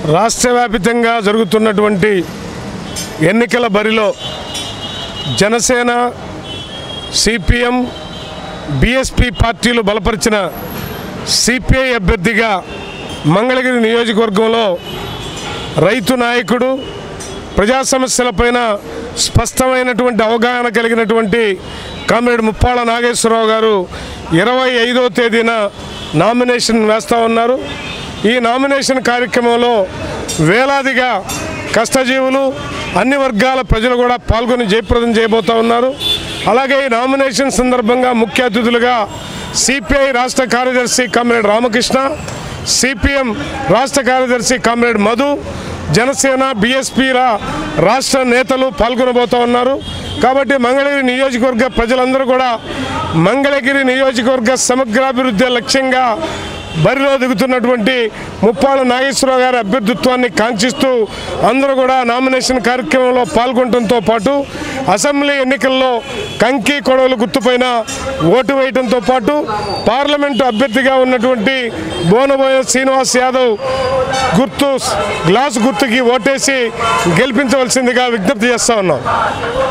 రాష్ట్ర వ్యాపితంగా జరుగుతున్నటువంటి ఎన్నికల బరిలో జనసేన సిపిఎం బిఎస్పి పార్టీలు బలపరిచిన సిపిఐ అభ్యర్థిగా మంగళగిరి నియోజకవర్గంలో రైతు నాయకుడు ప్రజా సమస్యలపైన స్పష్టమైనటువంటి అవగాహన కలిగినటువంటి కామ్రేడ్ ముప్పాళ్ళ నాగేశ్వరరావు గారు ఇరవై ఐదో తేదీన నామినేషన్ వేస్తూ ఉన్నారు ఈ నామినేషన్ కార్యక్రమంలో వేలాదిగా కష్టజీవులు అన్ని వర్గాల ప్రజలు కూడా పాల్గొని జయప్రదం చేయబోతూ ఉన్నారు అలాగే ఈ నామినేషన్ సందర్భంగా ముఖ్య అతిథులుగా సిపిఐ రాష్ట్ర కార్యదర్శి కామ్రేడ్ రామకృష్ణ సిపిఎం రాష్ట్ర కార్యదర్శి కామ్రేడ్ మధు జనసేన బీఎస్పీల రాష్ట్ర నేతలు పాల్గొనబోతూ ఉన్నారు కాబట్టి మంగళగిరి నియోజకవర్గ ప్రజలందరూ కూడా మంగళగిరి నియోజకవర్గ సమగ్రాభివృద్ధి లక్ష్యంగా బరిలో దిగుతున్నటువంటి ముప్పాళ్ళ నాగేశ్వరరావు గారి అభ్యర్థిత్వాన్ని కాంక్షిస్తూ అందరూ కూడా నామినేషన్ కార్యక్రమంలో పాల్గొనడంతో పాటు అసెంబ్లీ ఎన్నికల్లో కంకి కొడవలు గుర్తుపైన ఓటు వేయడంతో పాటు పార్లమెంటు అభ్యర్థిగా ఉన్నటువంటి బోనబోయ శ్రీనివాస్ యాదవ్ గుర్తు గ్లాస్ గుర్తుకి ఓటేసి గెలిపించవలసిందిగా విజ్ఞప్తి చేస్తా ఉన్నాం